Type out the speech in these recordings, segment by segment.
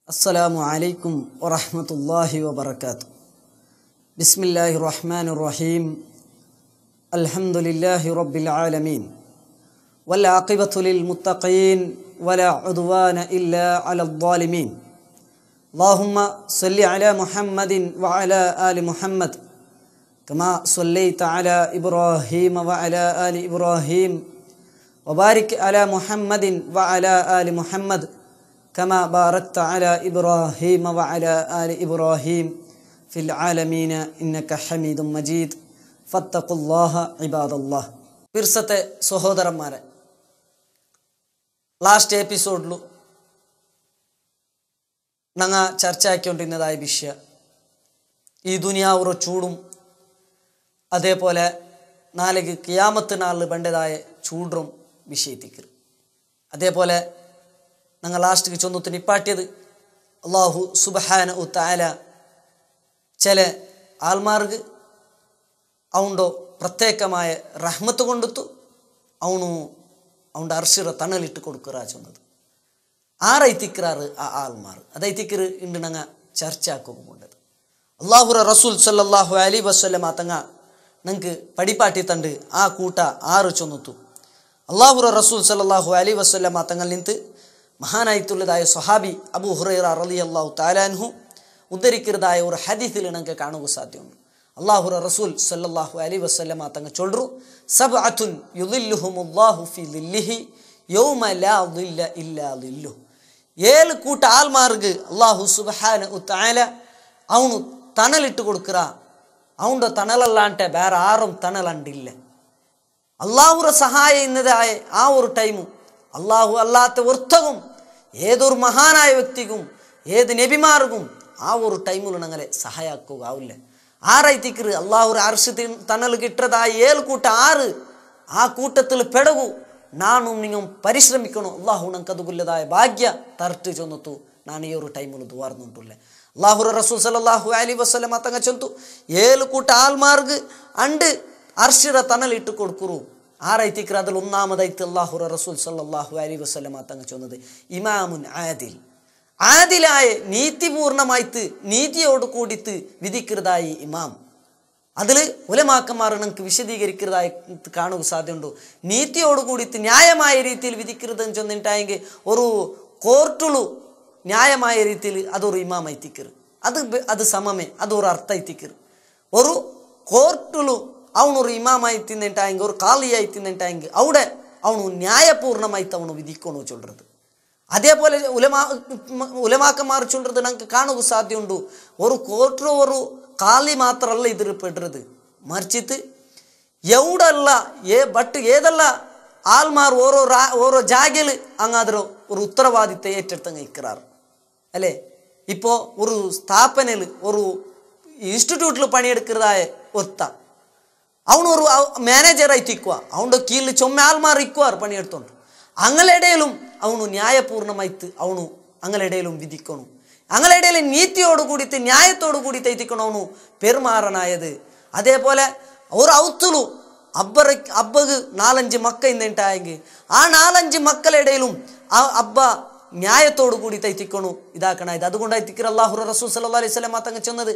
السلام عليكم ورحمة الله وبركاته بسم الله الرحمن الرحيم الحمد لله رب العالمين والعاقبة للمتقين ولا عدوان إلا على الظالمين اللهم صل على محمد وعلى آل محمد كما صليت على إبراهيم وعلى آل إبراهيم وبارك على محمد وعلى آل محمد كما باركت على إبراهيم وعلى آل إبراهيم في العالمين إنك حميد مجيد فاتقوا الله عباد الله പിർസത്തെ സഹോദരന്മാരെ ലാസ്റ്റ് എപ്പിസോഡിಲು ഞങ്ങ ചർച്ച ആക്കിക്കൊണ്ടിരുന്നതായ വിഷയ ഈ ദുനിയാവുറ ചൂടും അതേപോലെ നാളേക്ക് കിയാമത്ത് നാളിൽ ബണ്ടതായ ചൂടും വിഷയത്തിക്കർ അതേപോലെ ഞങ്ങൾ ലാസ്റ്റിക്ക് ചൊന്നത്ത് നിപ്പാട്ടിയത് അള്ളാഹു സുബഹാന ഉത്താല ചില ആൾമാർക്ക് അവണ്ടോ പ്രത്യേകമായ റഹ്മത്ത് കൊണ്ടുത്തു ಅವನು ಅವನ ಅರ್ಶಿರ ತಣಲಿಟ್ಟು ಕೊಡ್ಕರ ಚೊಂದದು ಆರೈತಿಕ್ರಾರು ಆ ಆಲ್ಮಾರು ಅದೈತಿಕ್ರು ಇಂದು ನಂಗ ಚರ್ಚೆ ಹಾಕೋಕೊಂಡದು ಅಲ್ಲಾಹುರ ರಸೂಲ್ ಸಲ್ಲಲ್ಲಾಹು ಅಲಿ ವಸಲ್ಲ ಮಾತಂಗ ನಂಗೆ ಪಡಿಪಾಟಿ ತಂಡು ಆ ಕೂಟ ಆರು ಚೊಂದತು ಅಲ್ಲಾಹುರ ರಸೂಲ್ ಸಲ್ಲಲ್ಲಾಹು ಅಲಿ ವಸಲ್ಲ ಮಾತಂಗಲ್ ನಿಂತು മഹാനായിട്ടുള്ളതായ സ്വഹാബി അബു ഹുറൈറ റലി അള്ളാഹു താലാൻഹു ഉദ്ധരിക്കുന്നതായ ഒരു ഹദീസിൽ നമുക്ക് കാണുക സാധ്യമുണ്ട് അള്ളാഹുറ റസൂൽ സല്ലല്ലാഹു അലൈ വസല്ലമ തങ്ങ ചൊല്ലു സബ്അത്തുൻ യുദില്ലുഹുമുല്ലാഹു ഫി ലില്ലിഹി യൗമ ലാ ദില്ല ഇല്ലാ ദില്ലു ഏഴ് കൂട്ട ആൾമാർക്ക് അള്ളാഹു സുബഹാന ഉത്താല ಅವನು ತಣಲಿಟ್ಟು ಕೊಡ್ಕರ ಅವನ ತಣಲಲ್ಲಾಂಟೆ ಬೇರೆ ಆರು ತಣಲಂಡಿಲ್ಲ അള്ളാഹുറ സഹായം ഇന്നതായ ആ ഒരു ടൈമും അള്ളാഹു അല്ലാത്ത ഒർത്തകും ഏതൊരു മഹാനായ വ്യക്തിക്കും ഏത് നബിമാർക്കും ആ ഒരു ടൈമിൽ ഞങ്ങളെ സഹായാക്കുക ആവില്ല ആറൈത്തിക്കറ് അള്ളാഹുര അർഷ തണൽ കിട്ടതായ ഏഴ് കൂട്ട ആറ് ആ കൂട്ടത്തിൽ പെടകു നാനും നിങ്ങൾ പരിശ്രമിക്കണം അള്ളാഹു നങ്കതുകുല്ലതായ ഭാഗ്യ തർട്ട് ചൊന്നത്തു ನಾನು ಈ ഒരു ಟೈಮಲ್ಲಿ ದುವಾರ್ನುಂಟುಲ್ಲೆ ಅಲ್ಲಾಹುರ ರಸೂಲ್ ಸಲಲ್ಲಾಹು ಅಲಿ ವಸಲ್ಲಂ ಅತಂಗ ಚಂತು ಏಳು ಕೂಟ ಆಲ್ಮಾರ್ಗ್ ಅಂಡ್ ಅರ್ಶಿರ ತನಲಿ ಇಟ್ಟು ಕೊಡ್ಕುರು ആറൈത്തിക്കർ അതിൽ ഒന്നാമതായിട്ട് അള്ളാഹുറ റസൂൽ സല്ലാഹു അലി വസ്ലം തങ്ങ ചൊന്നത് ഇമാമുൻ ആദിൽ ആദിലായ നീതിപൂർണമായിട്ട് നീതിയോട് കൂടിത്ത് വിധിക്കുന്നതായി ഇമാം അതിൽ ഉലമാക്കന്മാർ നമുക്ക് വിശദീകരിക്കുന്നതായി കാണുക സാധ്യമുണ്ടോ നീതിയോട് കൂടിത്ത് ന്യായമായ രീതിയിൽ വിധിക്കരുതെന്ന് ചെന്നിട്ടായെങ്കിൽ ഒരു കോർട്ടുളു ന്യായമായ രീതിയിൽ അതൊരു ഇമാം ഐത്തിക്കർ അത് അത് സമമേ അതൊരു അർത്ഥ ഐത്തിക്കർ ഒരു കോർട്ടുളു ಅವನು ಇಮಾಮಾಯಿ ತಿಂದಂಟಾಯಂಗೆ ಅವ್ರು ಕಾಲಿಯಾಯಿ ತಿಂದಂಟಾಯಂಗೆ ಅವಡೆ ಅವನು ನ್ಯಾಯಪೂರ್ಣಮಾಯ್ತು ಅವನು ವಿಧಿಕೊಂಡು ಚೊಲ್றது அதே போல உலமா உலமாக்கமாறு சொல்றது நமக்கு காணவு சாத்தியம் உண்டு ஒரு கோர்ட்டு ஒரு காலி ಮಾತ್ರಲ್ಲ ಇದ್ರ ಪೆಡ್ರದು ಮರ್ಚಿತ್ ಎವಡಲ್ಲ ಏ ಬಟ್ ಏದಲ್ಲ ಆಲ್ಮಾರ್ ಓರೋ ರಾ ಓರೋ ಜಾಗೆಲ್ ಹಂಗಾದ್ರೂ ഒരു ഉത്തരവാദിത്തെ ഏറ്റെടുത്തങ്ങ് ഇക്കറാറ് അല്ലേ ഇപ്പോൾ ഒരു സ്ഥാപനയിൽ ഒരു ഇൻസ്റ്റിറ്റ്യൂട്ടിൽ പണിയെടുക്കുന്നതായ ഒത്ത ಅವನು ഒരു ಮ್ಯಾನೇಜರ್ ಆಯ್ತು ಇಕ್ಕುವ ಅವನ ಕೀಲಿ ಚೊಮ್ಮೆ ಆಲ್ಮಾರು ಇಕ್ಕುವಾರು ಪಣಿ ಎಡ್ತೊಂಡು ಅಂಗಲೆಡೆಯലും ಅವನು ನ್ಯಾಯಪೂರ್ಣಮಾಯ್ತು ಅವನು ಅಂಗಲೆಡೆಯലും ವಿಧಿക്കണു ಅಂಗಲೆಡೆಯಲ್ಲಿ ನೀತಿയോട് കൂടിയിട്ട് ന്യായത്തോട് കൂടിയിട്ട് എത്തിക്കണം അവನು പെരുമാറനായത് അതേപോലെ ഒരു ഔത്തുളു അബ്ബറ അബ്ബക്ക് നാലഞ്ച് മക്ക ഇന്നിട്ടായെങ്കിൽ ആ നാലഞ്ച് മക്കളിടയിലും ആ അബ്ബ ന്യായത്തോട് കൂടി തൈത്തിക്കണു ഇതാക്കണായത് അതുകൊണ്ട് എത്തിക്കർ അള്ളാഹു റസൂൽ സല്ലാ അലൈഹി സ്വലം തങ്ങ ചെന്നത്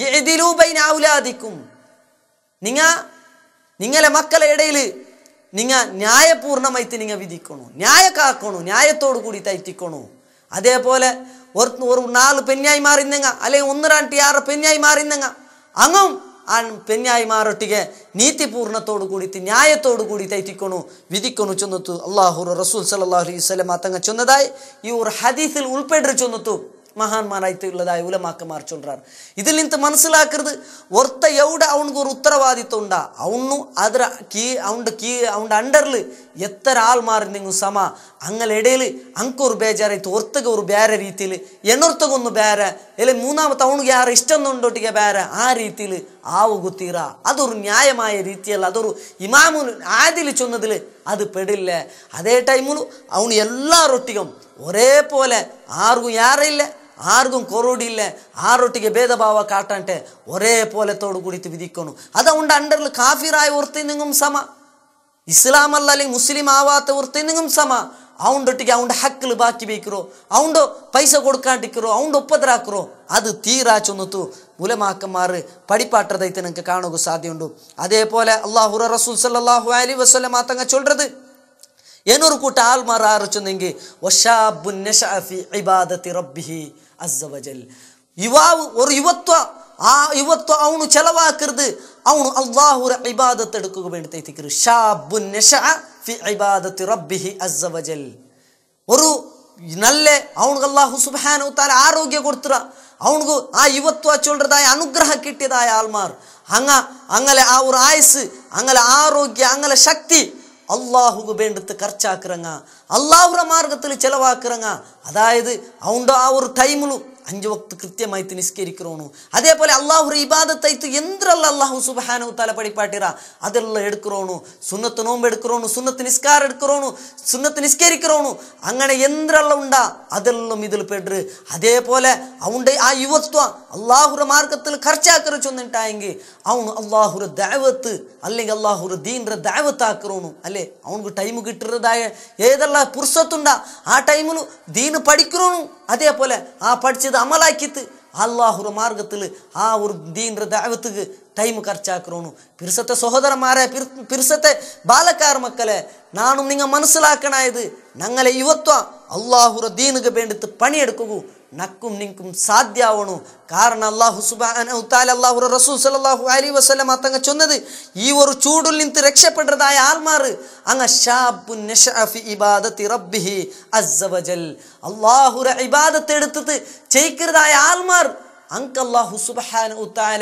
ഔലാദിക്കും നിങ്ങ നിങ്ങളെ മക്കളെ ഇടയിൽ നിങ്ങ ന്യായപൂർണ്ണമായിട്ട് നിങ്ങ വിധിക്കണു ന്യായ കാക്കണു ന്യായത്തോടു കൂടി തയ്ത്തിക്കണു അതേപോലെ ഒരു ഒരു നാല് പെഞ്ഞായി മാറിന്നങ്ങ അല്ലെങ്കിൽ ഒന്ന് രണ്ട് ആറ് പെഞ്ഞായി മാറിന്നങ്ങ അങ്ങും ആ പെഞ്ഞായി മാറൊട്ടിಗೆ നീതിപൂർണത്തോടു കൂടിയിട്ട് ന്യായത്തോടു കൂടി തയ്റ്റിക്കണു വിധിക്കണു ചൊന്നത്തു അള്ളാഹു റസൂൽ സല്ലാഹു അലൈഹി സ്വലം തങ്ങ ചൊന്നതായി ഈ ഒരു ഹദീസിൽ ഉൾപ്പെടെ ചൊന്നത്തു മഹാന്മാരായിട്ട് ഉള്ളതായ ഉലമാക്കന്മാർ ചൊല്ലുறார் ഇതിൽ നിന്ന് മനസ്സിലാക്കരുത് ഒർത്ത എവിടെ അവനക്ക് ഒരു ഉത്തരവാദിത്വം ഉണ്ടാ അവനു ಅದರ ಕೀ ಅವನ ಕೀ ಅವನ ಅಂಡರ್ಲಿ ಎತ್ತರ ಆಲ್ ಮಾರಿನಿಂಗು ಸಮ ಅಂಗಲೆಡೆಯಲ್ಲಿ ಅಂಕೊರು ಬೇಜಾರಾಯ್ತು ಹೊರ್ತಗೆ ಅವರು ಬೇರೆ ರೀತಿಲಿ ಎಣ್ಣೊರ್ತಗೊಂದು ಬೇರೆ ಇಲ್ಲ ಮೂന്നാമത്തെ ಅವನಿಗೆ ಯಾರು ಇಷ್ಟೊಂದೊಂದೊಟ್ಟಿಗೆ ಬೇರೆ ಆ ರೀತಿಲಿ ആവ് കുത്തീറ അതൊരു ന്യായമായ രീതിയല്ല അതൊരു ഇമാമു ആദിൽ ചൊന്നതിൽ അത് പെടില്ല അതേ ടൈമിൽ അവന് എല്ലാരൊട്ടിയും ഒരേപോലെ ആർക്കും യാറില്ല ಆರ್ಗೂ ಕೊರೋಡಿಲ್ಲ ಆರೊಟ್ಟಿಗೆ ಭೇದ ಭಾವ ಕಾಟಂಟೆ ಒರೇ ಪೋಲೆ ತೋಡು ಕುಡಿತು ವಿಧಿಕೊನು ಅದ ಉಂಡ ಅಂಡರ್ಲು ಕಾಫಿರಾಯ ಹೊರ್ತಿಂದಿಂಗum ಸಮ ഇസ്ലാം അല്ല അല്ലെങ്കിൽ മുസ്ലിം ആവാത്ത ഒരുത്തെന്നും സമ അവണ്ടൊಟ್ಟಿಗೆ ಅವನ ಹಕ್ಕಲು ಬಾಕಿ ಬೇಕಿರೋ ಅವನು ಪೈಸೆ ಕೊಡ್ಕಾಂಟಿಕ್ಕಿರೋ ಅವನು ಒಪ್ಪದ್ರಾಕ್ರೋ അത് തീരാ ചൊന്നത്തു ഉലമാക്കന്മാർ പടിപ്പാട്ടതായിട്ട് നിങ്ങൾക്ക് കാണുക സാധ്യമുണ്ട് അതേപോലെ അള്ളാഹുറ റസൂൽ സല്ലാഹു അലി വസ്ലം തങ്ങ ചൊല്ലത് ಏನೂರು ಕೂಟ ಆಲ್ ಮಾರ ಆರುಚುನೆಂಗೆ ವಶಾಬು ನೆಶಾಫಿ ಇಬಾದತಿ ರಬ್ಬಿಹಿ ಅಜ್ಜವಜಲ್ ಯುವಾವು ஒரு ಯುವತ್ವ ಆ ಯುವತ್ವ ಅವನು ಚೆಲವಾಕಿರ್ದು ಅವನು ಅಲ್ಲಾಹುರ ಇಬಾದತ್ ಎಡುಕುಗ ಬೇಡ್ತೈತಿಕ್ರು ഷാബു ನೆಶಾ ഫി ഇബാദത്തി റബ്ബിഹി അസ്സവജൽ ഒരു നല്ല ಅವನಿಗೆ ಅಲ್ಲಾಹು ಸುಬಹಾನ ತಾല ಆರೋಗ್ಯ ಕೊಡ್ತಿರ ಅವನಿಗೂ ಆ ಯುವತ್ವ ಚೊಲ್ರದಾಯ ಅನುಗ್ರಹ ಕಿಟ್ಟಿದಾಯ ಆಲ್ಮಾರ್ ಹಂಗ ಅಂಗಲೆ ಅವ್ರ ಆಯಸ್ಸು ಅಂಗಲೆ ಆರೋಗ್ಯ ಅಂಗಲೆ ಶಕ್ತಿ അള്ളാഹുക്ക് വേണ്ടത്ത് ಖರ್ಚಾക്കുறங்க അള്ളാഹുര മാർഗത്തിൽ ചെലവാക്കുறங்க അതായത് അവൻ്റെ ആ ഒരു ടൈമിലും അഞ്ച് വക്ത് കൃത്യമായിട്ട് നിസ്കരിക്കണോണു അതേപോലെ അള്ളാഹുര ഇബാദത്തായിട്ട് എന്തെല്ലാം അള്ളാഹു സുബഹാനു തല പടിപ്പാട്ടിറ അതെല്ലാം എടുക്കറോണു സുന്നത്ത് നോമ്പ് എടുക്കറോണു സുന്നത്ത് നിസ്കാരം എടുക്കറോണു സുന്നത്ത് നിസ്കരിക്കറോണു അങ്ങനെ എന്തെല്ലാം ഉണ്ടാ അതെല്ലാം ഇതിൽ പെട്ട് അതേപോലെ അവൻ്റെ ആ യുവത്വ അള്ളാഹുര മാർഗത്തിൽ ಖರ್ಚಾಕರ ചൊന്നിട്ടായെങ്കിൽ ಅವನು ಅಲ್ಲಾಹುರ ದಾವತ್ അല്ലെങ്കിൽ ಅಲ್ಲಾಹುರ ದೀನ್ರ ದಾವತ್ ಹಾಕರೋನು ಅಲ್ಲೇ ಅವನಿಗೆ ಟೈಮು കിട്ടുന്നതായ ഏതെല്ലാം പുരുഷത്തുണ്ട ആ ടൈമിൽ ദീന് പഠിക്കണോണു അതേപോലെ ആ പഠിച്ചത് അമലാക്കിത്ത് അള്ളാഹുര മാർഗത്തിൽ ആ ഒരു ദീൻര ദാവത്തുക്ക് ടൈം ಖರ್ಚಾಕರೋನು പിർസത്തെ സഹോദരന്മാരെ പിർസത്തെ ബാലക്കാർ മക്കളെ നാണും നിങ്ങൾ മനസ്സിലാക്കണായത് ഞങ്ങളെ യുവത്വ അള്ളാഹുര ദീനുക വേണ്ടിത്ത് പണിയെടുക്കൂ നക്കും നിങ്കും സാധ്യാവണു കാരണം അള്ളാഹു സുബാന അള്ളാഹു റസൂൽ സലാഹു അലി വസ്ലം തങ്ങ ചൊന്നത് ഈ ഒരു ചൂടിൽ നിന്ന് രക്ഷപ്പെട്ടതായ ആൽമാർ അങ്ങ ഷാബു നഷഅഫി ഇബാദത്തി റബ്ബിഹി അസ്സവജൽ അള്ളാഹുര ഇബാദത്ത് എടുത്തിട്ട് ചെയ്ക്കുന്നതായ ആൽമാർ അങ്ക് അള്ളാഹു സുബഹാന ഉത്താല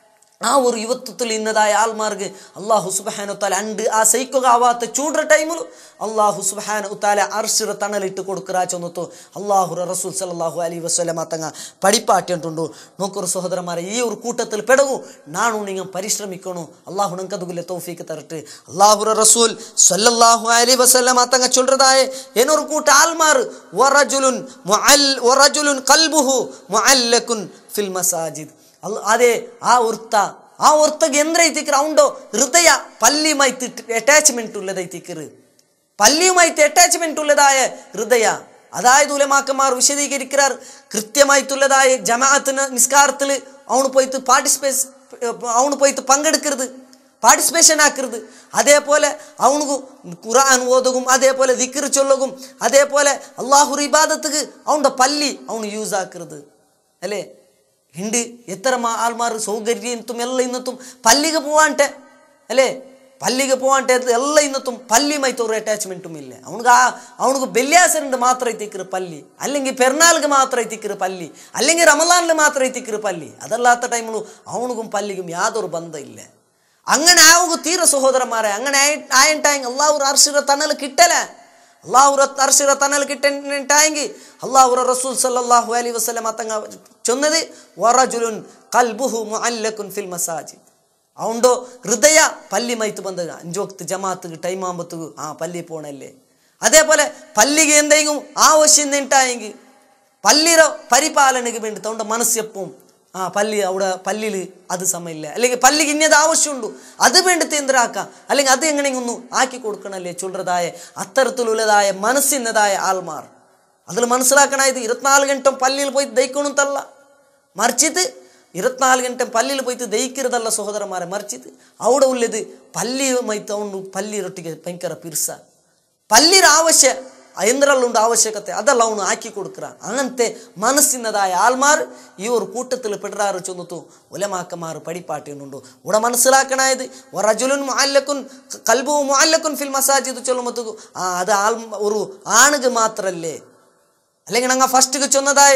ആ ഒരു യുവത്വത്തിൽ ഇന്നതായ ആൾമാർക്ക് അള്ളാഹു സുബഹാന ഉത്താല അണ്ട് ആ സൈക്കുക ആവാത്ത ചൂടുற ടൈമിലും അള്ളാഹു സുബഹാന ഉത്താല അർഷിറ തണലിട്ട് കൊടുക്കുക ചൊന്നത്തു അള്ളാഹുറ റസൂൽ സല്ലാഹു അലി വസ്ലമ തങ്ങ പടിപ്പാട്ടി ಅಂಟುಂಡು ನೋಕರು ಸಹೋದರಮಾರ ಈ ஒரு கூட்டத்தில் பெடகு ನಾನು நீங்கள் ಪರಿಶ್ರಮಿக்கணும் ಅಲ್ಲಾಹು ನಂಕದುಗುಲೆ ತೌಫೀಕ್ ತರட்டு ಅಲ್ಲಾಹುರ ರಸೂಲ್ ಸಲ್ಲಲ್ಲಾಹು ಅಲಿ ವಸಲ್ಲಮ ತಂಗ ಚೊಲ್ರದಾಯ ಏನೊರು ಕೂಟ ಆಲ್ಮಾರ್ ವರಜುಲುನ್ ಮುಅಲ್ ವರಜುಲುನ್ ಕಲ್ಬುಹು ಮುಅಲ್ಲಕುನ್ ಫಿಲ್ ಮಸಾಜಿದ್ ಅಲ್ ಅದೇ ಆ ಉರ್ತ ಆ ಉರ್ತಗೆ ಎಂದ್ರೈತಿಕ್ರ ಅವನು ഹൃദയ പല്ലിയുമായിട്ട് അറ്റാച്ച്മെന്റ് ഉള്ളതൈത്തിക്കറ് പല്ലിയുമായിട്ട് അറ്റാച്ച്മെന്റ് ഉള്ളതായ ഹൃദയ അതായത് ഉലമാക്കന്മാർ വിശദീകരിക്കാർ കൃത്യമായിട്ടുള്ളതായ ജമാഅത്തിന് നിസ്കാരത്തിൽ അവന് പോയിട്ട് പാർട്ടിസിപ്പേസ് അവന് പോയിട്ട് പങ്കെടുക്കരുത് പാർട്ടിസിപ്പേഷൻ ആക്കരുത് അതേപോലെ അവനുക്ക് ഖുറാൻ ഓതുകും അതേപോലെ ദിക്കർ ചൊല്ലുകും അതേപോലെ അള്ളാഹു ഇബാദത്തുക്ക് അവൻ്റെ പല്ലി അവന് യൂസ് ആക്കരുത് അല്ലേ ഉണ്ട് എത്ര മാ ആൾമാർ സൗകര്യത്തും എല്ലാം ഇന്നത്തും പല്ലിಗೆ പോവാಂಟೆ ಅಲ್ಲೇ ಪಲ್ಲಿಗೆ പോവാಂಟೆ ಎಲ್ಲ ഇന്നത്തും പല്ലിയുമായിട്ട് ഒരു അറ്റാച്ച്മെൻറ്റും ഇല്ല അവനക്ക് ആ അവനക്ക് ബല്യാസനുണ്ട് മാത്രം എത്തിക്കറ് പല്ലി അല്ലെങ്കിൽ പെരുന്നാൾക്ക് മാത്രം എത്തിക്കറ് പല്ലി അല്ലെങ്കിൽ റമലാനിൽ മാത്രം എത്തിക്കറ് പല്ലി അതല്ലാത്ത ടൈമിൽ അവനക്കും പല്ലിക്കും യാതൊരു ബന്ധമില്ല അങ്ങനെ ആവുക തീര സഹോദരന്മാരെ അങ്ങനെ ആയിട്ടായെങ്കിൽ അള്ളാഹു അർഷിറ തണൽ കിട്ടല അള്ളാഹുറ അർഷിറ തണൽ കിട്ടായെങ്കിൽ അള്ളാഹുറ റസൂൽ സല്ലാഹു അലൈ വസ്ലം തങ്ങ ചൊന്നത് വറജുലുൻ കൽബുഹു മുഅല്ലകുൻ ഫിൽ മസാജിദ് ಅವನು ಹೃದಯ ಪಲ್ಲಿ ಮೈತು ಬಂದಾಗ ಅಂಜೋಗ್ತು ಜಮಾತ್ಗೆ ಟೈಮ್ ಆಂಬತ್ತು ಆ ಪಲ್ಲಿ ಪೋಣಲ್ಲೇ അതേപോലെ പല്ലിക്ക് എന്തെങ്കിലും ആവശ്യം ഉണ്ടായെങ്കിൽ പല്ലിയുടെ പരിപാലനയ്ക്ക് വേണ്ടി തൊണ്ട മനസ്സെപ്പം ആ പല്ലി അവിടെ പല്ലിൽ അത് സമയമില്ല അല്ലെങ്കിൽ പല്ലിക്ക് ഇന്നത് ആവശ്യമുണ്ട് അത് വേണ്ടി തീന്ദ്രാക്കാം അല്ലെങ്കിൽ അത് എങ്ങനെയൊന്നും ആക്കി കൊടുക്കണല്ലേ ചൊല്ലതായ അത്തരത്തിലുള്ളതായ മനസ്സിന്നതായ ആൾമാർ അതിൽ മനസ്സിലാക്കണത് ഇരുപത്തിനാല് ഗಂಟೆ പല്ലിയിൽ പോയി ദഹിക്കണമെന്നല്ല മറിച്ചിട്ട് ഇരുപത്തിനാല് ഗಂಟೆ പല്ലിയിൽ പോയിട്ട് ദഹിക്കരുതല്ല സഹോദരന്മാരെ മറിച്ചിട്ട് അവിടെ ഉള്ളത് പല്ലിയുമായിട്ട് അവನು പല്ലിരൊಟ್ಟಿಗೆ ಭಯಂಕರ ಪಿರ್ಸ ಪಲ್ಲಿರ ಆವಶ್ಯ ಎಂದ್ರಲ್ಲುಂಡು ಅವಶ್ಯಕತೆ ಅದೆಲ್ಲ ಅವನು ಹಾಕಿ ಕೊಡ್ಕ್ರ അങ്ങനത്തെ മനസ്സിന്നതായ ആൾമാർ ഈ ഒരു കൂട്ടത്തിൽ പെടാറ് ചൊന്നിത്തു ഉലമാക്കമാർ പടിപ്പാട്ടിയുണ്ട് ഇവിടെ മനസ്സിലാക്കണായത് റജുലുൻ മുഅല്ലക്കുൻ കൽബു മുഅല്ലക്കുൻ ഫിൽ മസാജിദ് ചൊല്ലുമ്പത്തു ആ അത് ആൾ ഒരു ആണുക്ക് മാത്രല്ലേ അല്ലെങ്കിൽ ഞങ്ങൾ ഫസ്റ്റ് ചൊന്നതായ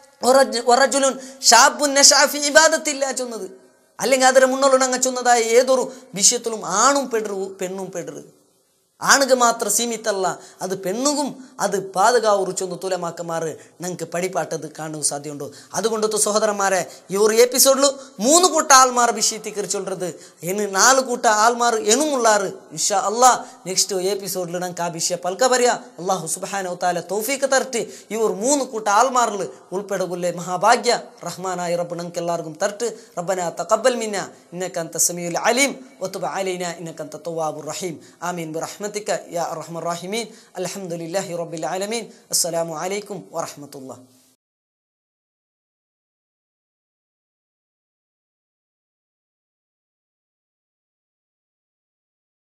ഒറജുലുൻ ഷാബുൻ നഷാഫി ഇബാദത്തില്ല ചൊന്നത് അല്ലെങ്കിൽ അതിന് മുന്നുള്ള ഞങ്ങൾ ചൊന്നതായ ഏതൊരു വിഷയത്തിലും ആണും പെടരു പെണ്ണും പെടരു ആണുക മാത്രം സೀಮಿತಲ್ಲ ಅದು പെണ്ണുകും അത് പാതുകാവുറിച്ചൊന്ന് തുലമാക്കമാറ് ഞങ്ങൾക്ക് പടിപ്പാട്ടത് കാണുക സാധ്യമുണ്ടോ അതുകൊണ്ടത്തെ സഹോദരന്മാരെ ഈ ഒരു എപ്പിസോഡിൽ മൂന്ന് കൂട്ട ആൾമാർ വിഷയത്തെക്കുറിച്ച് சொல்றது ഇനി നാല് കൂട്ട ആൾമാർ എനുമുള്ളാറ് ഇൻഷാ അല്ലാ നെക്സ്റ്റ് എപ്പിസോഡിൽ ഞങ്ങൾക്ക് ആ വിഷയ പൽക്ക പറയാ അള്ളാഹു സുബാനോ താല തൗഫീക്ക് തരട്ട് ഇവർ മൂന്ന് കൂട്ട ആൾമാറിൽ ഉൾപ്പെടുകില്ലേ മഹാഭാഗ്യ റഹ്മാനായ റബ്ബ് ഞങ്ങൾക്ക് എല്ലാവർക്കും തരട്ട് റബ്ബന തഖബ്ബൽ മിന്ന ഇന്നക അൻത സമീഉൽ അലീം വതുബ് അലൈന ഇന്നക അൻത തവ്വാബുർ റഹീം ആമീൻ برحمتك يا ارحم الراحمين الحمد لله رب العالمين السلام عليكم ورحمه الله